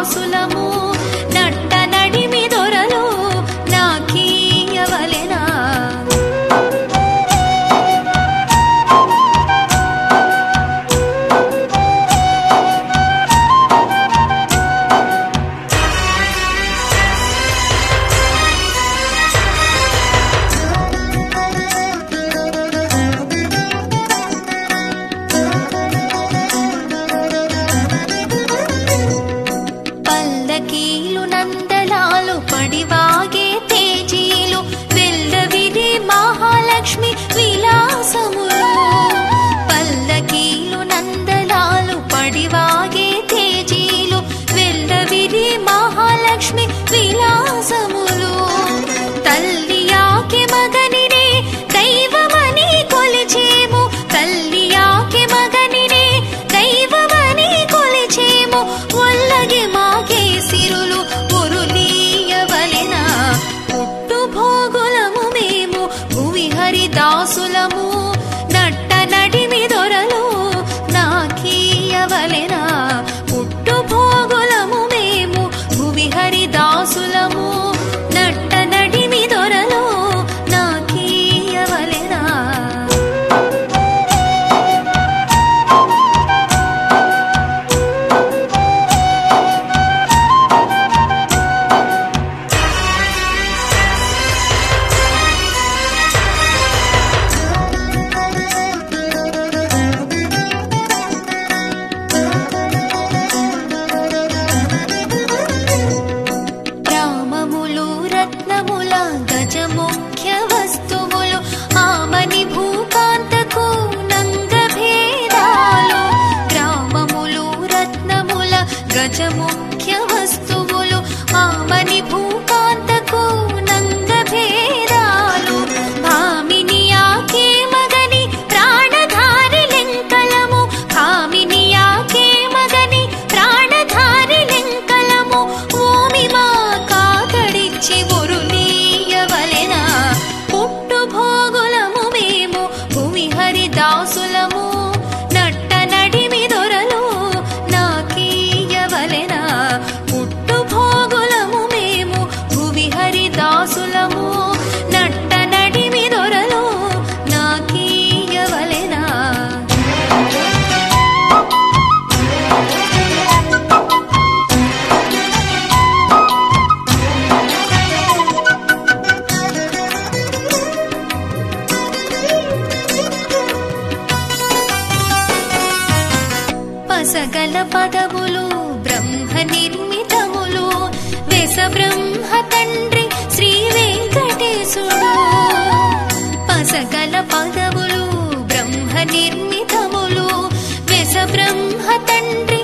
దాసులము నట్ట నడిమి దొరలు నాకీయవలెనా పల్లకీలు నందలాలు పడివాగే తేజీలు వెల్లవిరి మహాలక్ష్మి విలాసములు పల్లకీలు నందలాలు పడివాగే తేజీలు వెల్లవిరి మహాలక్ష్మి విలాసములు తల్లియాకి మగనినే దైవమని కొలిచేము తల్లియాకి మగనినే దైవమని కొలిచేము ఒల్లగి మాకే సిరులు ఉరులీయవలెన పుట్టు భోగులము మేము భువి హరిదాసులము నట్ట నడిమి దొరలు నాకీయవలెన పుట్టు భోగులము మేము భువి హరిదాసులము నట్ట నడిమి దొరలు నాకీయవలెనా రామములు రత్నముల గజముఖ్య వస్తువులు ఆమని భూకాంతకు నంగ భేదాలు గ్రామములు రత్నముల గజముఖ్య వస్తువులు ఆమని భూకాంతకు నంగ భేదాలు భామినియాకే మగని ప్రాణధారి లెంకలము భామినియాకే మగని ప్రాణధారి లెంకలము ఓమి మా కాకడిచ్చి ఒరులీయవలెన పుట్టు భోగులము మేము భూమి హరిదాసులము నట్ట నడిమి దొరలు నాకీయవలెన పుట్టు భోగులము మేము భువి హరిదాసులము నట్ట నడిమి దొరలు నాకీయవలెనా పసగల పదవులు బ్రహ్మ నిర్మితములు వెస బ్రహ్మ తండ్రి శ్రీ వెంకటేశుడు పసగల పదవులు బ్రహ్మ నిర్మితములు వెస బ్రహ్మ తండ్రి